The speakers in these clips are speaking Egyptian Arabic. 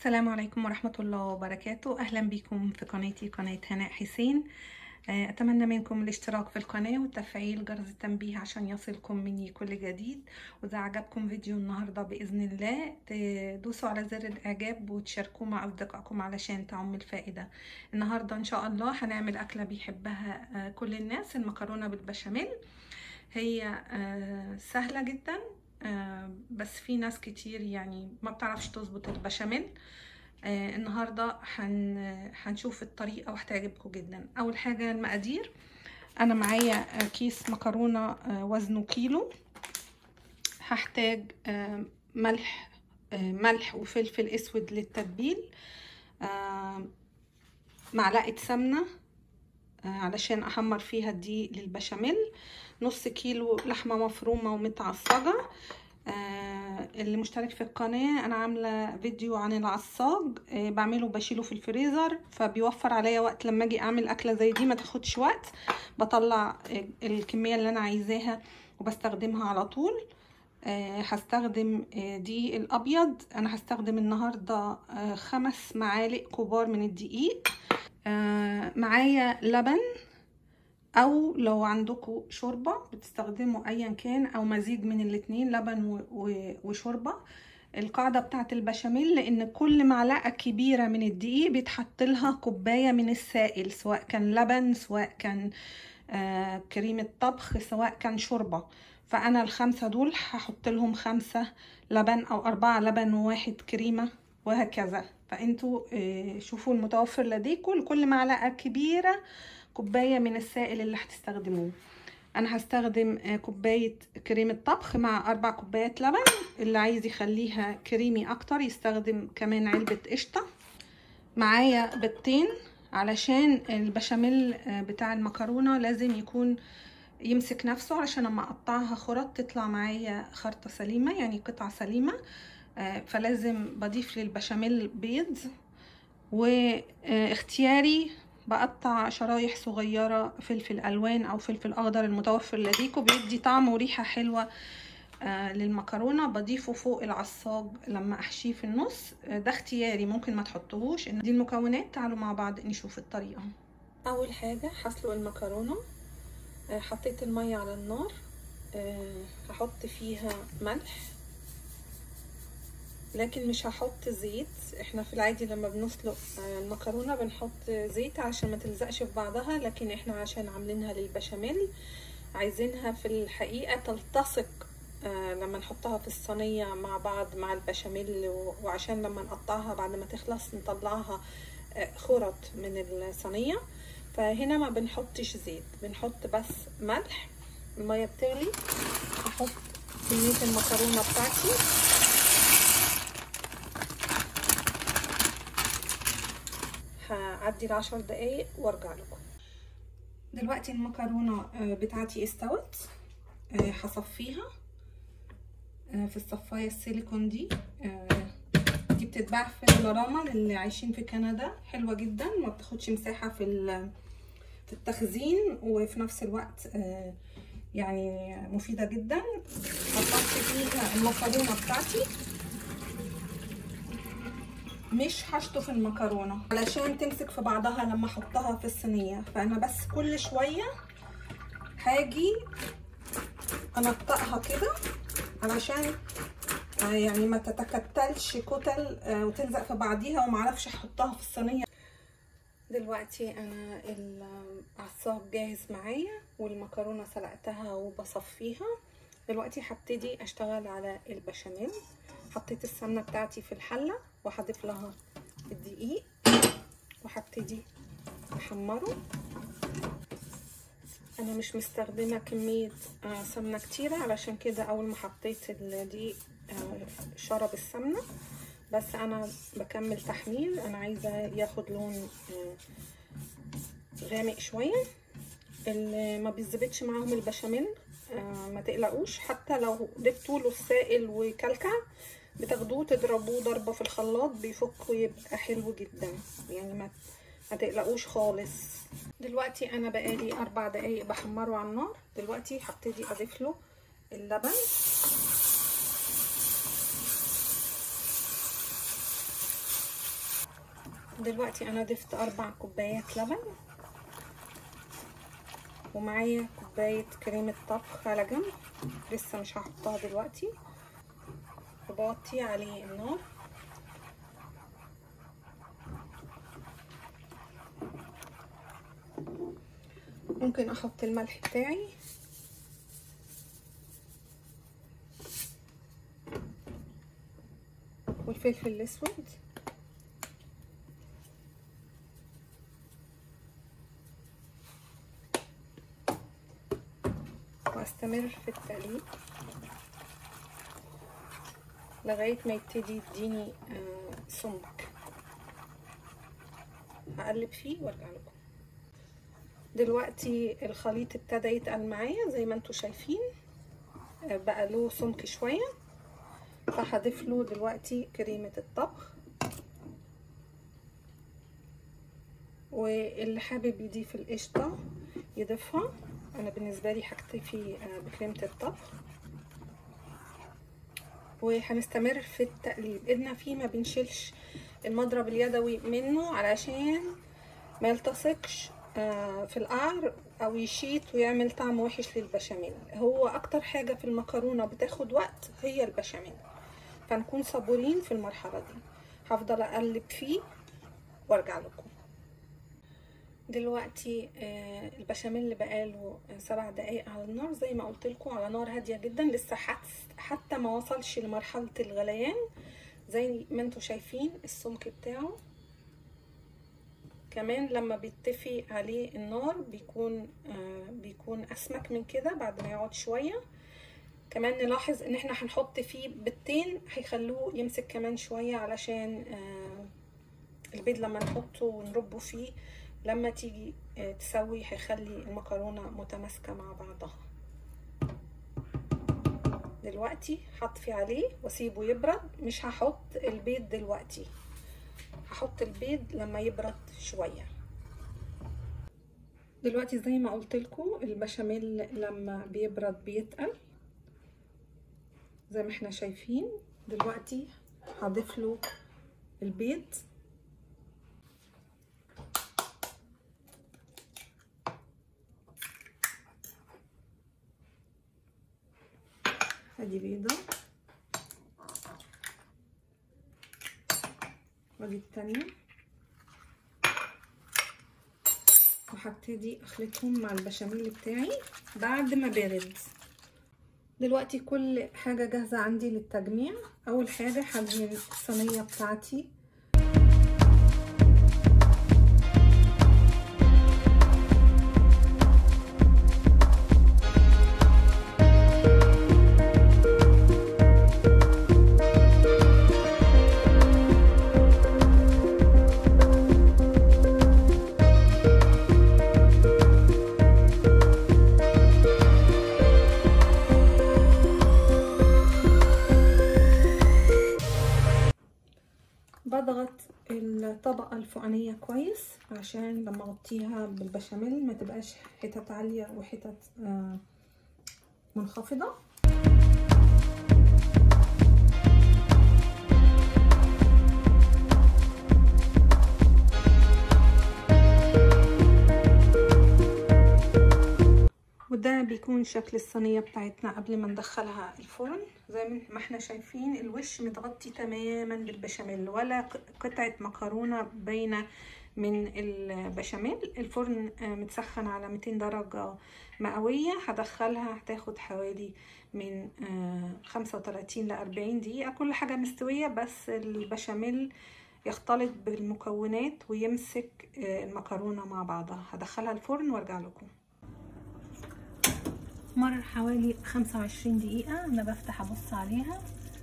السلام عليكم ورحمة الله وبركاته أهلا بكم في قناتي قناة هناء حسين آه، أتمنى منكم الاشتراك في القناة وتفعيل جرس التنبيه عشان يصلكم مني كل جديد وإذا عجبكم فيديو النهاردة بإذن الله تدوسوا على زر الإعجاب وتشاركوه مع أصدقائكم علشان تعم الفائدة النهاردة إن شاء الله هنعمل أكلة بيحبها آه، كل الناس المكرونة بالبشاميل هي آه، سهلة جدا آه، بس في ناس كتير يعني ما بتعرفش تظبط البشاميل آه، النهارده هن هنشوف الطريقه وهتعجبكم جدا اول حاجه المقادير انا معايا آه، كيس مكرونه آه، وزنه كيلو هحتاج آه، ملح آه، ملح وفلفل اسود للتتبيل آه، معلقه سمنه آه، علشان احمر فيها الدقيق للبشاميل نص كيلو لحمه مفرومه ومتعصجه آه اللي مشترك في القناة أنا عاملة فيديو عن العصاج آه بعمله بشيله في الفريزر فبيوفر عليا وقت لما أجي أعمل أكلة زي دي ما تاخدش وقت بطلع آه الكمية اللي أنا عايزاها وبستخدمها على طول آه هستخدم آه دقيق الأبيض أنا هستخدم النهاردة آه خمس معالق كبار من الدقيق آه معايا لبن او لو عندكم شوربه بتستخدموا ايا كان او مزيج من الاتنين لبن وشوربه القاعده بتاعه البشاميل لان كل معلقه كبيره من الدقيق بيتحط لها كوبايه من السائل سواء كان لبن سواء كان آه كريمه طبخ سواء كان شوربه فانا الخمسه دول هحط لهم خمسه لبن او اربعه لبن وواحد كريمه وهكذا فانتوا آه شوفوا المتوفر لديكم لكل معلقه كبيره كوبايه من السائل اللي هتستخدموه انا هستخدم كوبايه كريمه طبخ مع اربع كوبايات لبن اللي عايز يخليها كريمي اكتر يستخدم كمان علبه قشطه معايا بيضتين علشان البشاميل بتاع المكرونه لازم يكون يمسك نفسه علشان لما اقطعها خرط تطلع معايا خرطه سليمه يعني قطعه سليمه فلازم بضيف للبشاميل بيض واختياري بقطع شرايح صغيرة فلفل ألوان أو فلفل أخضر المتوفر لديكم بيدي طعم وريحة حلوة آه للمكرونة بضيفه فوق العصاج لما أحشيه في النص آه ده اختياري ممكن ما تحطوهوش دي المكونات تعالوا مع بعض نشوف الطريقة أول حاجة هسلق المكرونة آه حطيت المية على النار هحط فيها ملح لكن مش هحط زيت احنا في العادي لما بنسلق المكرونة بنحط زيت عشان ما تلزقش في بعضها لكن احنا عشان عاملينها للبشاميل عايزينها في الحقيقة تلتصق لما نحطها في الصينية مع بعض مع البشاميل وعشان لما نقطعها بعد ما تخلص نطلعها خرط من الصينية فهنا ما بنحطش زيت بنحط بس ملح المية بتغلي احط كمية المكرونة بتاعتي هعدي العشر دقايق وارجع لكم دلوقتي المكرونة بتاعتي استوت هصفيها في الصفاية السيليكون دي دي بتتباع في الراما للي عايشين في كندا حلوة جدا ما بتاخدش مساحة في في التخزين وفي نفس الوقت يعني مفيدة جدا حطيت فيها المكرونة بتاعتي مش هشطف المكرونه علشان تمسك في بعضها لما احطها في الصينيه فانا بس كل شويه هاجي انطقها كده علشان يعني ما تتكتلش كتل وتلزق في بعضيها ومعرفش احطها في الصينيه دلوقتي انا العصاج جاهز معايا والمكرونه سلقتها وبصفيها دلوقتي هبتدي اشتغل على البشاميل حطيت السمنه بتاعتي في الحله وهضيف لها الدقيق وهبتدي احمره انا مش مستخدمه كميه سمنه كتيره علشان كده اول ما حطيت الدقيق شرب السمنه بس انا بكمل تحمير انا عايزه ياخد لون غامق شويه اللي ما بيظبطش معاهم البشاميل ما تقلقوش حتى لو ضفتوا له السائل وكلكع بتاخدوه تضربوه ضربة في الخلاط بيفك ويبقى حلو جدا يعني ما ما تقلقوش خالص دلوقتي انا بقالي اربع دقايق بحمره على النار دلوقتي هبتدي اضيف له اللبن دلوقتي انا ضفت اربع كوبايات لبن ومعايا كوباية كريمة طبخ على جنب لسه مش هحطها دلوقتي وبوطي عليه النار ممكن احط الملح بتاعي والفلفل الاسود واستمر في التقليب لغاية ما يبتدي يديني سمك هقلب فيه وارجع لكم دلوقتي الخليط ابتدى يتقل معايا زي ما انتوا شايفين بقى له سمك شوية فهضيف له دلوقتي كريمة الطبخ واللي حابب يضيف القشطة يضيفها انا بالنسبة لي هكتفي بكريمة الطبخ وهنستمر في التقليب ايدنا فيه ما بنشيلش المضرب اليدوي منه علشان ما يلتصقش في القعر او يشيط ويعمل طعم وحش للبشاميل هو اكتر حاجة في المكرونة بتاخد وقت هي البشاميل فنكون صبورين في المرحلة دي هفضل اقلب فيه وارجع لكم دلوقتي البشاميل بقاله سبع دقايق على النار زي ما قلت لكم على نار هاديه جدا لسه حتى ما وصلش لمرحله الغليان زي ما انتم شايفين السمك بتاعه كمان لما بيتفي عليه النار بيكون بيكون اسمك من كده بعد ما يقعد شويه كمان نلاحظ ان احنا هنحط فيه بيضتين هيخلوه يمسك كمان شويه علشان البيض لما نحطه ونربه فيه لما تيجي تسوي هيخلي المكرونة متماسكة مع بعضها دلوقتي هطفي عليه واسيبه يبرد مش هحط البيض دلوقتي هحط البيض لما يبرد شوية دلوقتي زي ما قلت لكم البشاميل لما بيبرد بيتقل زي ما احنا شايفين دلوقتي هضيف له البيض ادي بيضة وادي التانية وهبتدي اخلطهم مع البشاميل بتاعي بعد ما برد دلوقتي كل حاجة جاهزة عندي للتجميع اول حاجة هدهن الصينية بتاعتي بضغط الطبقة الفوقانية كويس عشان لما اغطيها بالبشاميل ما تبقاش حتت عالية وحتت منخفضة وده بيكون شكل الصينية بتاعتنا قبل ما ندخلها الفرن زي ما احنا شايفين الوش متغطي تماما بالبشاميل ولا قطعة مكرونة باينة من البشاميل الفرن متسخن على 200 درجة مئوية هدخلها هتاخد حوالي من 35 ل 40 دقيقة كل حاجة مستوية بس البشاميل يختلط بالمكونات ويمسك المكرونة مع بعضها هدخلها الفرن وارجع لكم مر حوالي خمسة وعشرين دقيقة أنا بفتح أبص عليها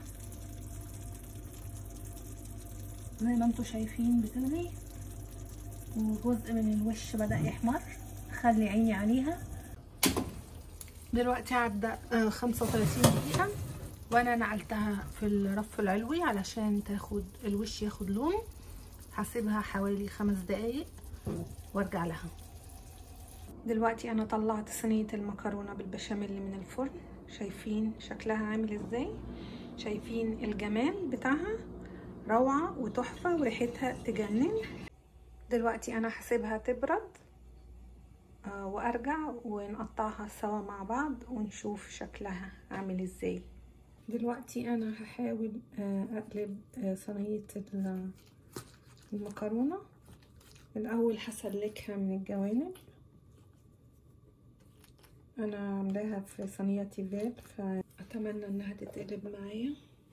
زي ما انتوا شايفين بتغلي وجزء من الوش بدأ يحمر خلي عيني عليها دلوقتي عدى خمسة وتلاتين دقيقة وأنا نقلتها في الرف العلوي علشان تاخد الوش ياخد لون هسيبها حوالي خمس دقايق وارجع لها دلوقتي انا طلعت صينية المكرونة بالبشاميل من الفرن شايفين شكلها عامل ازاي شايفين الجمال بتاعها روعة وتحفة وريحتها تجنن دلوقتي انا هسيبها تبرد آه وارجع ونقطعها سوا مع بعض ونشوف شكلها عامل ازاي دلوقتي انا هحاول آه اقلب آه صينيه المكرونه الاول هسلكها من الجوانب انا عاملاها في صينيه تيفال فاتمنى انها تتقلب معايا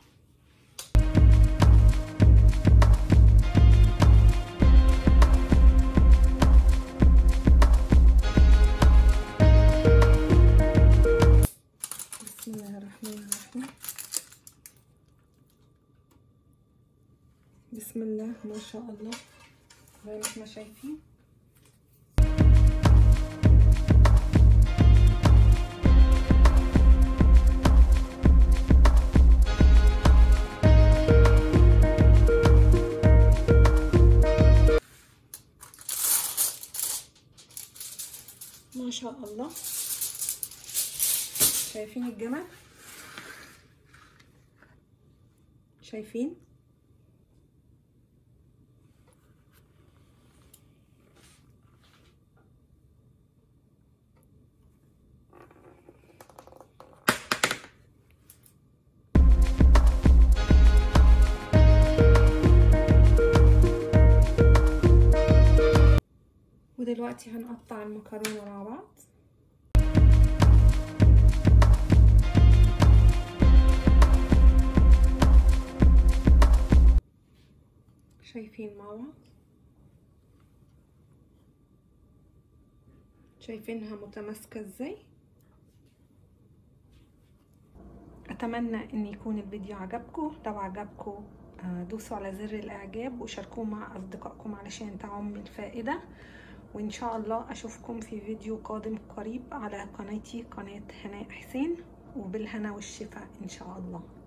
بسم الله الرحمن الرحيم بسم الله ما شاء الله زي ما احنا شايفين ما شاء الله شايفين الجمل شايفين ودلوقتي هنقطع المكرونه مع بعض شايفين مع بعض شايفينها متماسكه ازاي اتمنى ان يكون الفيديو عجبكم لو عجبكم دوسوا على زر الاعجاب وشاركوه مع اصدقائكم علشان تعم الفائده وان شاء الله اشوفكم في فيديو قادم قريب على قناتي قناه هناء حسين وبالهنا والشفاء ان شاء الله